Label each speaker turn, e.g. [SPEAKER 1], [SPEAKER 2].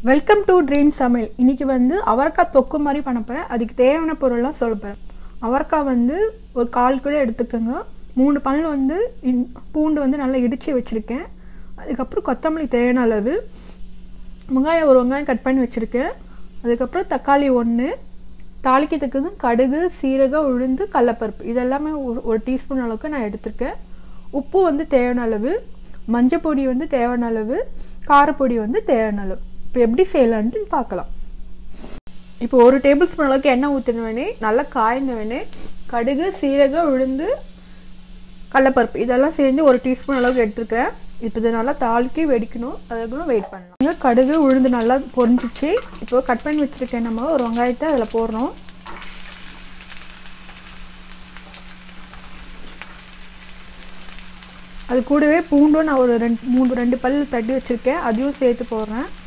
[SPEAKER 1] welcome to dream சமையல் இன்னைக்கு வந்து அவரைக்காய் தொக்கு மாதிரி பண்ண போகிறேன் அதுக்கு தேவையான பொருள்லாம் சொல்ல போகிறேன் அவரைக்காய் வந்து ஒரு கால் கிலோ எடுத்துக்கோங்க மூணு பல் வந்து இன்- பூண்டு வந்து நல்லா இடித்து வச்சுருக்கேன் அதுக்கப்புறம் கொத்தமல்லி தேவையான அளவு வெங்காயம் ஒரு வெங்காயம் கட் பண்ணி வச்சுருக்கேன் அதுக்கப்புறம் தக்காளி ஒன்று தாளிக்கிறதுக்கு கடுகு சீரகம் உளுந்து கடலப்பருப்பு இதெல்லாமே ஒரு ஒரு டீஸ்பூன் அளவுக்கு நான் எடுத்திருக்கேன் உப்பு வந்து தேவையான அளவு மஞ்சள் பொடி வந்து தேவையான அளவு காரப்பொடி வந்து தேவையான அளவு இப்போ எப்படி செய்யலான்ட்டு பார்க்கலாம் இப்போ ஒரு டேபிள் ஸ்பூன் அளவுக்கு எண்ணெய் ஊற்றினவேனே நல்லா காய்ந்தவனே கடுகு சீரகம் உளுந்து கடலப்பருப்பு இதெல்லாம் சேர்ந்து ஒரு டீஸ்பூன் அளவுக்கு எடுத்துருக்கிறேன் இப்போ இதை நல்லா தாளிக்கி வெடிக்கணும் அதுக்கப்புறம் வெயிட் பண்ணணும் இங்க கடுகு உளுந்து நல்லா பொரிஞ்சிச்சு இப்போ கட் பண்ணி வச்சுருக்கேன் நம்ம ஒரு வெங்காயத்தை அதில் போடுறோம் அது கூடவே பூண்டும் நான் ஒரு ரெண்டு மூணு ரெண்டு பல் தட்டி வச்சுருக்கேன் அதையும் சேர்த்து போடுறேன்